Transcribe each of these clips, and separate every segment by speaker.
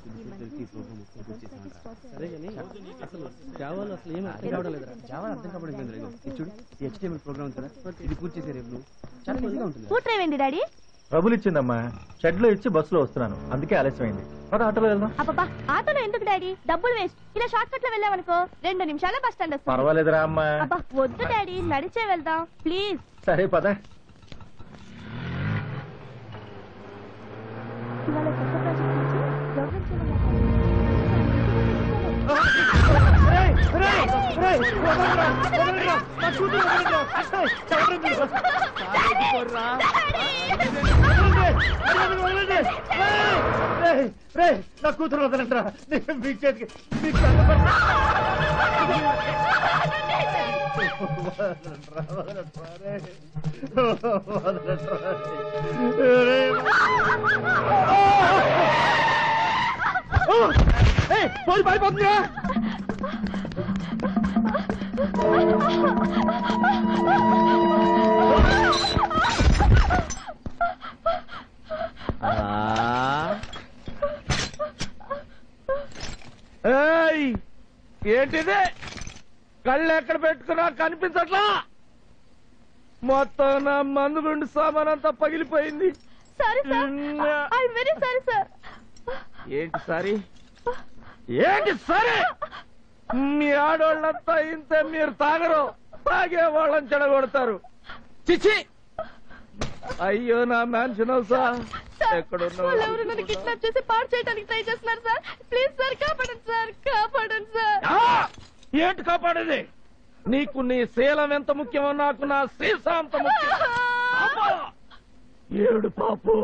Speaker 1: సరే కానీ అసలు జావాలో అసలు ఏమి అర్థం కావడం లేదురా
Speaker 2: జావా అర్థం కావడం లేదు రేగు. ఇది చూడు ఈ హెచ్టిఎంఎల్ ప్రోగ్రామ్ ఉంది కదా ఇది పూర్తి చేసే రేపు నువ్వు. చాలా ఈజీగా ఉంటుంది
Speaker 3: స్కూటర్ ఏమైంది డాడీ
Speaker 4: ట్రబుల్ ఇచ్చిందమ్మా షెడ్ లో ఇచ్చి బస్సులో వస్తున్నాను అందుకే ఆలస్యమైంది పద ఆటోలో వెళ్దాం
Speaker 3: అబ్బా ఆటోలో ఎందుకు డాడీ డబ్బులు వేస్ట్ ఇలా షార్ట్ కట్ లో వెళ్ళామనుకో రెండు నిమిషాల బస్ స్టాండ్ వస్తుంది
Speaker 4: పర్వాలేదురా అమ్మా
Speaker 3: అబ్బా వద్దు డాడీ నడిచే వెళ్దాం ప్లీజ్
Speaker 4: సరే పద
Speaker 3: ఇవాళ కొత్త ప్రాజెక్ట్ నుంచి గవర్నమెంట్ చేయమన్నారు.
Speaker 4: నా కూతురు వదలంటరా మీ చేతికి మీకు పోయి పడిపోతుందిరా
Speaker 5: ఏయ్ ఏంటిది కళ్ళు ఎక్కడ పెట్టుకున్నా కనిపించట్లా మొత్తం నా మందు గుండు సామాన్ అంతా పగిలిపోయింది
Speaker 3: sorry sir I very sorry sir
Speaker 5: ఏంటి సారీ ఏంటి సరే మీ ఆడోళ్ళంతా ఇంతే మీరు తాగరు తాగే వాళ్ళని చెడగొడతారు చిచి అయ్యో నా మ్యాన్షన్ హౌసా
Speaker 3: వాళ్ళు ఎవరు నన్ను కిడ్నాప్ చేసి పాడు చేయడానికి ట్రై చేస్తున్నారు సార్ ప్లీజ్ సార్ కాపాడండి సార్ కాపాడండి సార్
Speaker 5: ఆ! ఏంటి కాపాడేది నీకు నీ శీలం ఎంత ముఖ్యమో నాకు నా సీసా అంత ముఖ్యం అబ్బా! ఏడు పాపు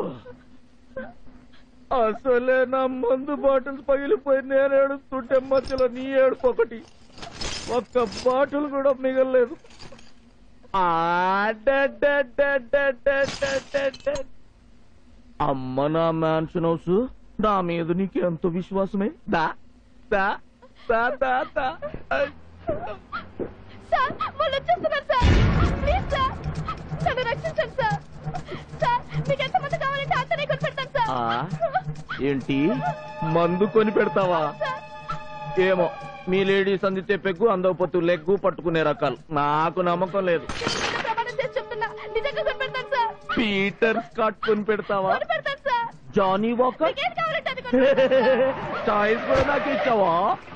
Speaker 5: అసలే నా మందు బాటిల్స్ పగిలిపోయి నేను ఏడుస్తుంటే మధ్యలో నీ ఏడుపు ఒకటి ఒక్క బాటిల్ కూడా మిగలలేదు ఆ డ- డ- డ- డ- డ- డ- డ- డ- అమ్మ నా మ్యాన్షన్ హౌస్ నా మీద నీకు ఎంతో విశ్వాసమే దా దా దా దా దా ఐ.
Speaker 3: సార్ వాళ్ళు వచ్చేస్తున్నారు సార్ ప్లీజ్ సార్ నన్ను రక్షించండి సార్ సార్ మీకు ఎంత మంది కావాలంటే అంతనే కొని పెడతాను సార్
Speaker 5: ఆ, ఏంటి మందు కొని పెడతావా ఏమో మీ లేడీస్ అందితే పెగ్గు అందకపోతూ లెగ్గు పట్టుకునే రకాలు నాకు నమ్మకం లేదు
Speaker 3: నేను మీద ప్రమాణం చేసి చెప్తున్నా నిజంగా కొని పెడతాను సార్
Speaker 5: పీటర్ స్కాట్ కొని పెడతావా
Speaker 3: కొని పెడతాను సార్
Speaker 5: జానీ వాకర్
Speaker 3: మీకు ఏది కావాలంటే అది కొని పెడతాను.
Speaker 5: చాయిస్ కూడా నాకు ఇచ్చావా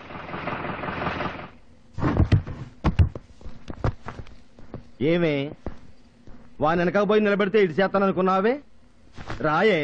Speaker 2: ఏమే వాని వెనక పోయి నిలబెడితే ఇటు చేస్తాను అనుకున్నావే రాయే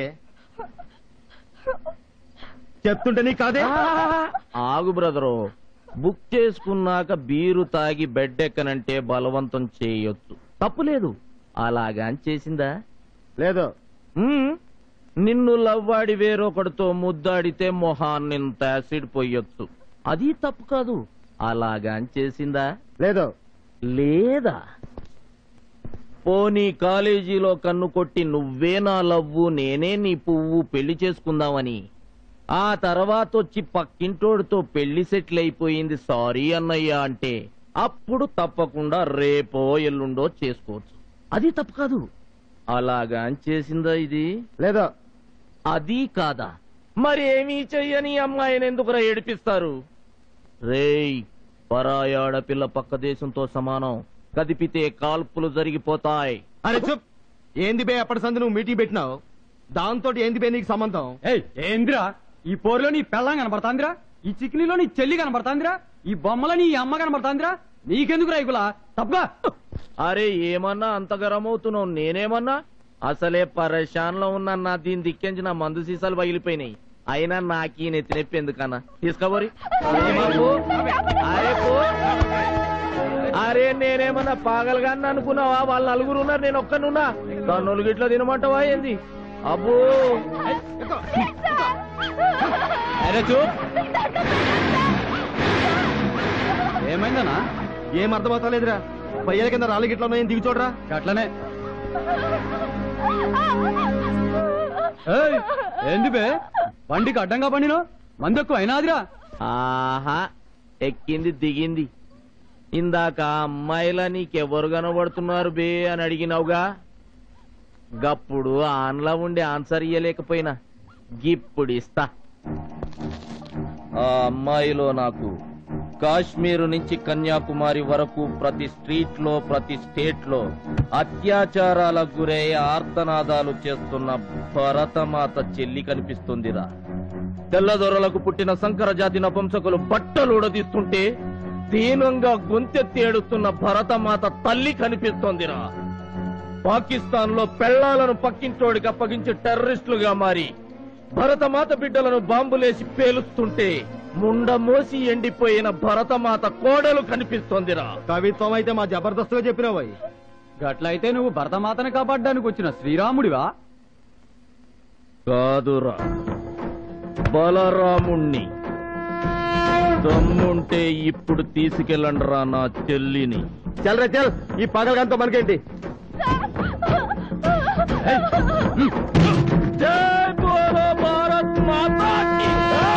Speaker 2: చెప్తుంటే నీ కాదే
Speaker 5: ఆగు బ్రదరు బుక్ చేసుకున్నాక బీరు తాగి బెడ్ ఎక్కనంటే బలవంతం చేయొచ్చు తప్పులేదు అలాగా చేసిందా
Speaker 2: లేదు
Speaker 5: ఉమ్, నిన్ను లవ్వాడి వేరొకడితో ముద్దాడితే మొహాన్నింత యాసిడ్ పొయ్యొచ్చు అది తప్పు కాదు అలాగా చేసిందా
Speaker 2: లేదు
Speaker 5: లేదా పోనీ కాలేజీలో కన్ను కొట్టి నువ్వే నా లవ్వు నేనే నీ పువ్వు పెళ్లి చేసుకుందామని ఆ తర్వాత వచ్చి పక్కింటోడితో పెళ్లి సెటిల్ అయిపోయింది సారీ అన్నయ్య అంటే అప్పుడు తప్పకుండా రేపో ఎల్లుండో చేసుకోవచ్చు అది తప్పు కాదు అలాగా చేసిందా ఇది
Speaker 2: లేదు
Speaker 5: అది కాదా మరేమీ చెయ్యని అమ్మాయిని ఎందుకురా ఏడిపిస్తారు రేయ్ పరాయి ఆడపిల్ల పక్క దేశంతో సమానం కదిపితే కాల్పులు జరిగిపోతాయి
Speaker 2: అరే చెప్ ఏంది బే అప్పటి సంది నువ్వు మీటింగ్ పెట్టినావు దాంతో ఏంది బే నీకు సంబంధం
Speaker 6: ఏయ్ ఏందిరా ఈ పోరులో నీ పెళ్ళం కనబడతాందిరా ఈ చిక్నీలో నీ చెల్లి కనబడతాందిరా ఈ బొమ్మలో నీ అమ్మ కనబడతాందిరా నీకెందుకు రైకులా తప్పుగా
Speaker 5: అరే ఏమన్నా అంత గరమవుతున్నావు నేనేమన్నా అసలే పరేషాన్ లో ఉన్నా నా దీని దిక్కించి నా మందు సీసాలు పగిలిపోయినాయి అయినా నాకీ నెత్తి నొప్పి ఎందుకన్నా తీసుకోబోరి అరే పో అరే నేనేమన్నా పాగలగా అనుకున్నావా వాళ్ళ నలుగురు ఉన్నారు నేను ఒక్కనున్నా దాని నలుగిట్లో తినమంటావా ఏంది అబ్బో
Speaker 2: అరే చూప్
Speaker 6: ఏమైందనా
Speaker 2: ఏం అర్థమవుతలేదురా పయ్యల కింద రాళ్ళ గిట్ల ఉన్నాయని దిగి చూడరా
Speaker 6: అట్లనే ఏయ్, ఏంది బే బండికి అడ్డంగా పండినో మంది ఎక్కువ అయినాదిరా
Speaker 5: ఆహా ఎక్కింది దిగింది ఇందాక అమ్మాయిలా నీకెవరు కనబడుతున్నారు బే అని అడిగినావుగా గప్పుడు ఆన్లా ఉండి ఆన్సర్ ఇయ్యలేకపోయినా గిప్పుడు ఇస్తా ఆ అమ్మాయిలో నాకు కాశ్మీరు నుంచి కన్యాకుమారి వరకు ప్రతి స్ట్రీట్ లో ప్రతి స్టేట్ లో అత్యాచారాలకు గురై ఆర్తనాదాలు చేస్తున్న భరతమాత చెల్లి కనిపిస్తుందిరా తెల్లదొరలకు పుట్టిన సంకర జాతి నపుంసకులు బట్టలు ఉడదీస్తుంటే దీనంగా గొంతెత్తి ఏడుస్తున్న భరతమాత తల్లి కనిపిస్తోందిరా పాకిస్తాన్ లో పెళ్లాలను పక్కింటోడికి అప్పగించి టెర్రరిస్టులుగా మారి భరతమాత బిడ్డలను బాంబులేసి పేలుస్తుంటే ముండ మోసి ఎండిపోయిన భరతమాత కోడలు కనిపిస్తోందిరా
Speaker 2: కవిత్వం అయితే మా జబర్దస్త్గా చెప్పినావు
Speaker 6: గట్లయితే నువ్వు భరతమాతను కాపాడడానికి వచ్చిన శ్రీరాముడివా
Speaker 5: కాదురా బలరాముణ్ణి దమ్ముంటే ఇప్పుడు తీసుకెళ్ళండిరా నా చెల్లిని
Speaker 2: చల్ రే చల్ ఈ పగలగంతో మనకేంటి
Speaker 5: జై బోలో భారత్ మాతా కీ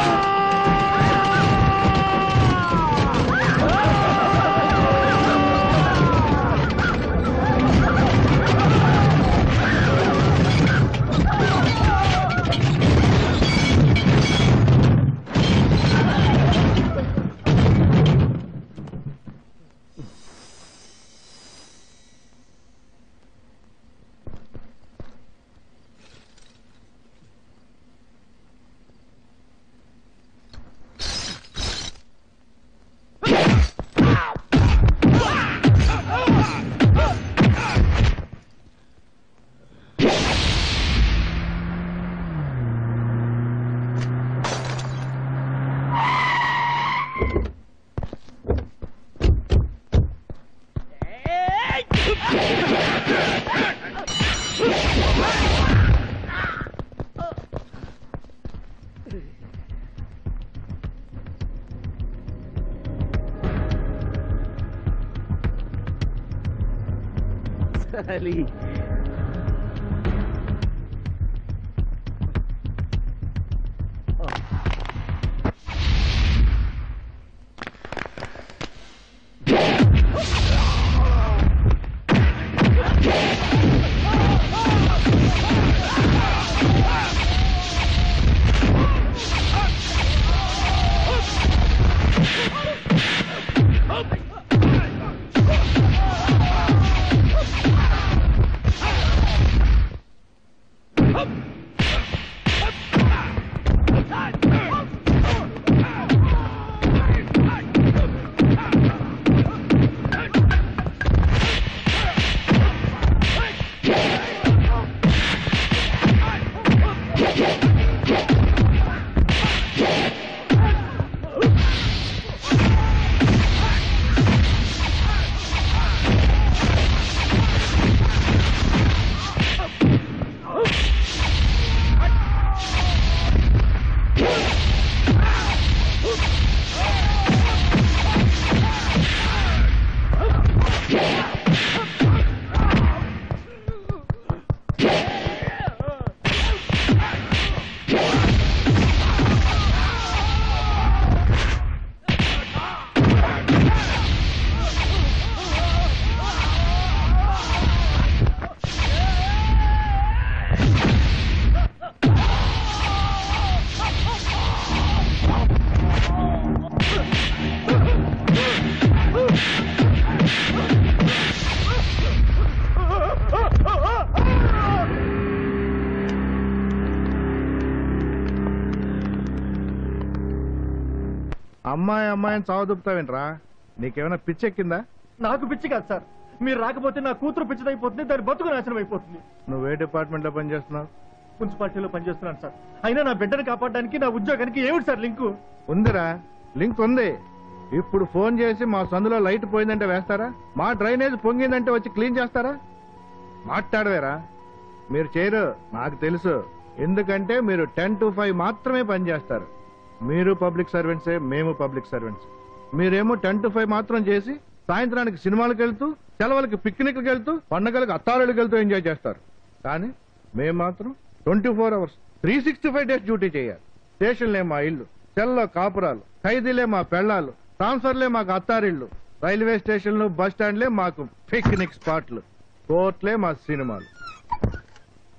Speaker 7: అమ్మాయి అమ్మాయిని చావదుపుతావేంట్రా నీకేమైనా పిచ్చెక్కిందా
Speaker 4: నాకు పిచ్చి కాదు సార్ మీరు రాకపోతే నా కూతురు పిచ్చిదైపోతుంది దాని బతుకు నాశనం అయిపోతుంది
Speaker 7: నువ్వే డిపార్ట్మెంట్ లో పనిచేస్తున్నావు
Speaker 4: మున్సిపాలిటీలో పనిచేస్తున్నాను సార్ అయినా నా బిడ్డను కాపాడడానికి నా ఉద్యోగానికి ఏమిటి సార్ లింకు
Speaker 7: ఉందిరా లింక్ ఉంది ఇప్పుడు ఫోన్ చేసి మా సందులో లైట్ పోయిందంటే వేస్తారా మా డ్రైనేజ్ పొంగిందంటే వచ్చి క్లీన్ చేస్తారా మాట్లాడవేరా మీరు చేయరు నాకు తెలుసు ఎందుకంటే మీరు టెన్ టు ఫైవ్ మాత్రమే పనిచేస్తారు మీరు పబ్లిక్ సర్వెంట్సే మేము పబ్లిక్ సర్వెంట్స్ మీరేమో టెన్ టు ఫైవ్ మాత్రం చేసి సాయంత్రానికి సినిమాలకు వెళ్తూ సెలవులకి పిక్నిక్కి వెళ్తూ పండగలకు అత్తారులకు వెళ్తూ ఎంజాయ్ చేస్తారు కానీ మేము మాత్రం twenty four hours three sixty five days duty చేయాలి స్టేషన్లే మా ఇల్లు సెల్లో కాపురాలు ఖైదీలే మా పెళ్లాలు ట్రాన్స్ఫర్లే మాకు అత్తారిళ్ళు రైల్వే స్టేషన్లు బస్ స్టాండ్లే మాకు పిక్నిక్ స్పాట్లు కోర్ట్లే మా సినిమాలు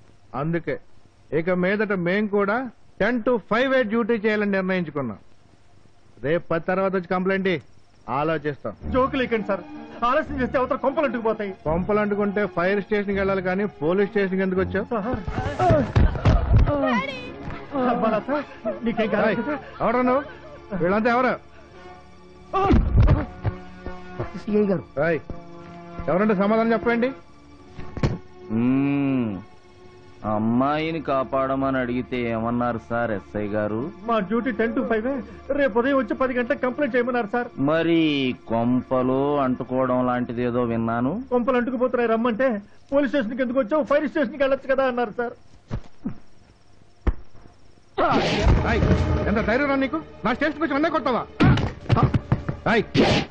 Speaker 7: అందుకే ఇక మీదట మేం కూడా టెన్ టు ఫైవ్ ఏ డ్యూటీ చేయాలని నిర్ణయించుకున్నాం రేపు పది తర్వాత వచ్చి కంప్లైంట్ ఇయ్యి. ఆలోచిస్తాం
Speaker 4: జోకులు ఇకండి సార్ ఆలస్యం చేస్తే అవతల కొంపలు అంటుకుపోతాయి
Speaker 7: పంపలు అంటుకుంటే ఫైర్ స్టేషన్కి వెళ్ళాలి కానీ పోలీస్ స్టేషన్కి ఎందుకు వచ్చావు
Speaker 4: అబ్బాలా సార్ నీకేం
Speaker 7: ఏయ్,
Speaker 4: కాదు
Speaker 7: ఎవరు నువ్వు వీళ్ళంతా ఎవరు
Speaker 2: సిఐ గారు
Speaker 7: ఏయ్, ఎవరంటే సమాధానం చెప్పండి
Speaker 5: మ్మ్. అమ్మాయిని కాపాడమని అడిగితే ఏమన్నారు సార్ ఎస్ఐ గారు
Speaker 4: మా డ్యూటీ టెన్ టు ఫైవ్ రేపు ఉదయం వచ్చి పది గంటలకు కంప్లైంట్ చేయమన్నారు సార్
Speaker 5: మరి కొంపలు అంటుకోవడం లాంటిది ఏదో విన్నాను
Speaker 4: కొంపలు అంటుకుపోతున్నాయి రమ్మంటే పోలీస్ స్టేషన్కి ఎందుకు వచ్చావు ఫైర్ స్టేషన్కి వెళ్ళొచ్చు కదా అన్నారు సార్
Speaker 7: ఏయ్, ఎంత ధైర్యం రా నీకు నా స్టేషన్కి వచ్చి అన్నీ కొడతావా ఏయ్,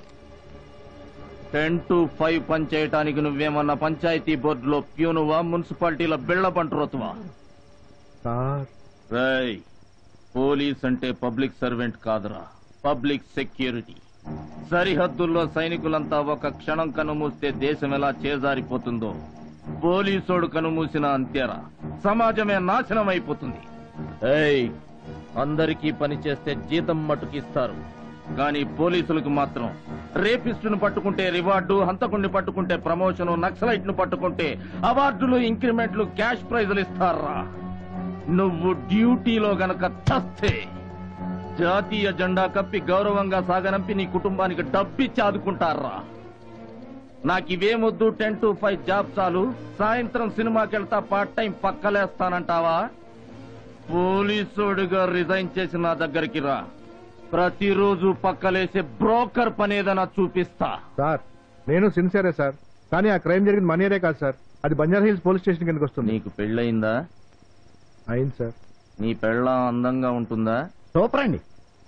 Speaker 5: టెన్ టు ఫైవ్ పని చేయటానికి నువ్వేమన్నా పంచాయతీ బోర్డులో ప్యూనువా మున్సిపాలిటీలో బిళ్ళ పంటరోతువా
Speaker 7: సార్
Speaker 5: రేయ్ పోలీస్ అంటే పబ్లిక్ సర్వెంట్ కాదురా పబ్లిక్ సెక్యూరిటీ సరిహద్దుల్లో సైనికులంతా ఒక క్షణం కనుమూస్తే దేశం ఎలా చేజారిపోతుందో పోలీసోడు కనుమూసిన అంతేరా సమాజమే నాశనం అయిపోతుంది ఏయ్ అందరికీ పని చేస్తే జీతం మట్టుకిస్తారు కానీ పోలీసులకు మాత్రం రేపిస్టును పట్టుకుంటే రివార్డు హంతకుణ్ణి పట్టుకుంటే ప్రమోషన్ నక్సలైట్ ను పట్టుకుంటే అవార్డులు ఇంక్రిమెంట్లు క్యాష్ ప్రైజులు ఇస్తారా నువ్వు డ్యూటీలో గనక చస్తే జాతీయ జెండా కప్పి గౌరవంగా సాగనంపి నీ కుటుంబానికి డబ్బిచ్చి ఆదుకుంటారా నాకు ఇవేమొద్దు టెన్ టు ఫైవ్ జాబ్ చాలు సాయంత్రం సినిమాకి వెళ్తా పార్ట్ టైం పక్కలేస్తానంటావా పోలీసుడిగా రిజైన్ చేసి నా దగ్గరికి రా ప్రతిరోజు పక్కలేసే బ్రోకర్ పనేదన్నా చూపిస్తా
Speaker 7: సార్ నేను సిన్సియరే సార్ కానీ ఆ క్రైమ్ జరిగింది మన ఏరియా కాదు సార్ అది బంజారా హిల్స్ పోలీస్ స్టేషన్ కిందకి వస్తుంది
Speaker 5: నీకు పెళ్ళయిందా
Speaker 7: అయింది సార్
Speaker 5: నీ పెళ్ళం అందంగా ఉంటుందా
Speaker 2: సూపర్ అండి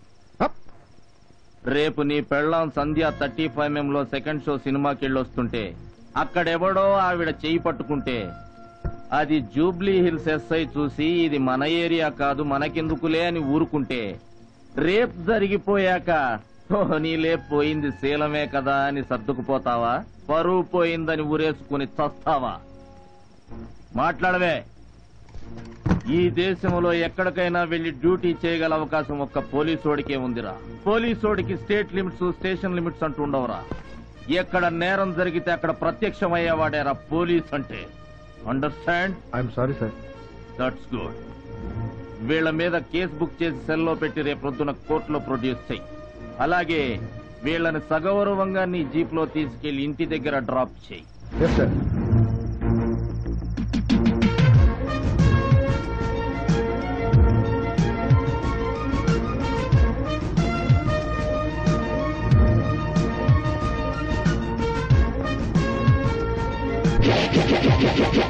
Speaker 5: రేపు నీ పెళ్ళాం సంధ్య థర్టీ ఫైవ్ లో సెకండ్ షో సినిమాకి వెళ్ళొస్తుంటే అక్కడెవడో ఆవిడ చేయి పట్టుకుంటే అది జూబ్లీ హిల్స్ ఎస్ఐ చూసి ఇది మన ఏరియా కాదు మనకెందుకులే అని ఊరుకుంటే రేప్ జరిగిపోయాక నీలే పోయింది శీలమే కదా అని సర్దుకుపోతావా పరువు పోయిందని ఊరేసుకుని చస్తావా మాట్లాడవే ఈ దేశంలో ఎక్కడికైనా వెళ్లి డ్యూటీ చేయగల అవకాశం ఒక్క పోలీసోడికే ఉందిరా పోలీసోడికి స్టేట్ లిమిట్స్ స్టేషన్ లిమిట్స్ అంటూ ఉండవురా ఎక్కడ నేరం జరిగితే అక్కడ ప్రత్యక్షమయ్యేవాడేరా పోలీస్ అంటే understand
Speaker 7: I'm sorry sir
Speaker 5: that's good వీళ్ళ మీద కేసు బుక్ చేసి సెల్లో పెట్టి రేపొద్దున కోర్టులో ప్రొడ్యూస్ చెయ్యి అలాగే వీళ్ళని సగౌరవంగా నీ జీప్ లో తీసుకెళ్లి ఇంటి దగ్గర డ్రాప్ చేయి
Speaker 7: ఎస్ సార్
Speaker 3: ఆ